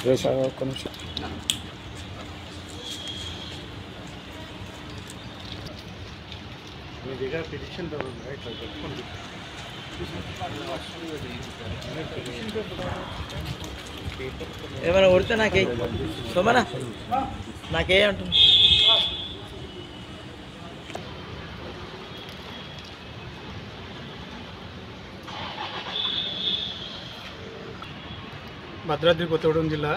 సురేష్ గారు ఒక్క నిమిషం మీ దగ్గర పిటిషన్ ఇట్లా పెట్టుకోండి ఏమైనా కొడితే నాకే సోమనా నాకే అంటుంది భద్రాద్రి కొత్తగూడెం జిల్లా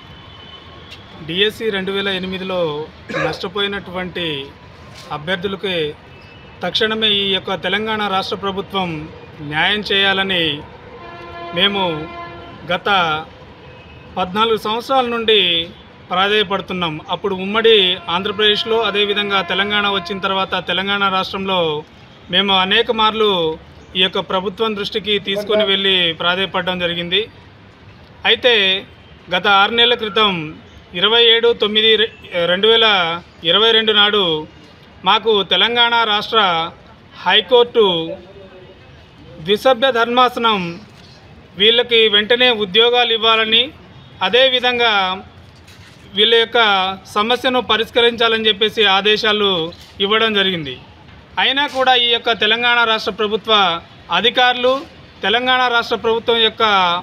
డిఎస్సి రెండు వేల ఎనిమిదిలో నష్టపోయినటువంటి అభ్యర్థులకి తక్షణమే ఈ యొక్క తెలంగాణ రాష్ట్ర ప్రభుత్వం న్యాయం చేయాలని మేము గత పద్నాలుగు సంవత్సరాల నుండి ప్రాధాయపడుతున్నాం అప్పుడు ఉమ్మడి ఆంధ్రప్రదేశ్లో అదేవిధంగా తెలంగాణ వచ్చిన తర్వాత తెలంగాణ రాష్ట్రంలో మేము అనేక మార్లు ఈ యొక్క ప్రభుత్వం దృష్టికి తీసుకొని వెళ్ళి ప్రాధాయపడడం జరిగింది అయితే గత ఆరు నెలల క్రితం ఇరవై ఏడు తొమ్మిది రె- రెండు వేల ఇరవై రెండు నాడు మాకు తెలంగాణ రాష్ట్ర హైకోర్టు ద్విసభ్య ధర్మాసనం వీళ్ళకి వెంటనే ఉద్యోగాలు ఇవ్వాలని అదేవిధంగా వీళ్ళ యొక్క సమస్యను పరిష్కరించాలని చెప్పేసి ఆదేశాలు ఇవ్వడం జరిగింది అయినా కూడా ఈ యొక్క తెలంగాణ రాష్ట్ర ప్రభుత్వ అధికారులు తెలంగాణ రాష్ట్ర ప్రభుత్వం యొక్క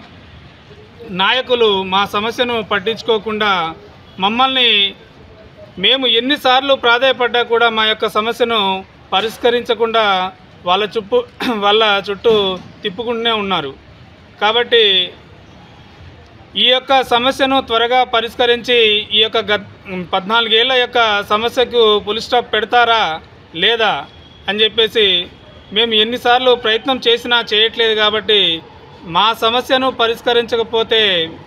నాయకులు మా సమస్యను పట్టించుకోకుండా మమ్మల్ని మేము ఎన్నిసార్లు ప్రాధాయపడ్డా కూడా మా యొక్క సమస్యను పరిష్కరించకుండా వాళ్ళ చుట్టూ వాళ్ళ చుట్టూ తిప్పుకుంటూనే ఉన్నారు కాబట్టి ఈ యొక్క సమస్యను త్వరగా పరిష్కరించి ఈ యొక్క గత్ పద్నాలుగేళ్ల యొక్క సమస్యకు పులి స్టాప్ పెడతారా లేదా అని చెప్పేసి మేము ఎన్నిసార్లు ప్రయత్నం చేసినా చేయట్లేదు కాబట్టి మా సమస్యను పరిష్కరించకపోతే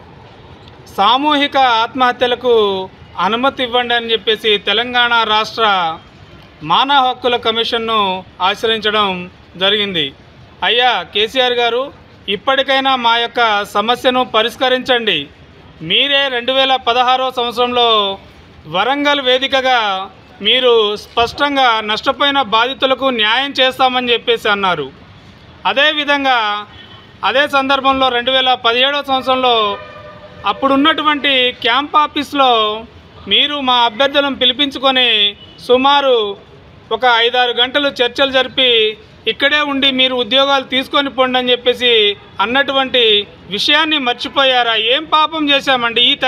సామూహిక ఆత్మహత్యలకు అనుమతి ఇవ్వండి అని చెప్పేసి తెలంగాణ రాష్ట్ర మానవ హక్కుల కమిషన్ను ఆశ్రయించడం జరిగింది అయ్యా కేసీఆర్ గారు ఇప్పటికైనా మా యొక్క సమస్యను పరిష్కరించండి మీరే రెండు వేల పదహారో సంవత్సరంలో వరంగల్ వేదికగా మీరు స్పష్టంగా నష్టపోయిన బాధితులకు న్యాయం చేస్తామని చెప్పేసి అన్నారు అదేవిధంగా అదే సందర్భంలో రెండు వేల పదిహేడో సంవత్సరంలో అప్పుడున్నటువంటి క్యాంప్ ఆఫీస్లో మీరు మా అభ్యర్థులను పిలిపించుకొని సుమారు ఒక ఐదారు గంటలు చర్చలు జరిపి ఇక్కడే ఉండి మీరు ఉద్యోగాలు తీసుకొని పోండి అని చెప్పేసి అన్నటువంటి విషయాన్ని మర్చిపోయారా ఏం పాపం చేశామండి ఈ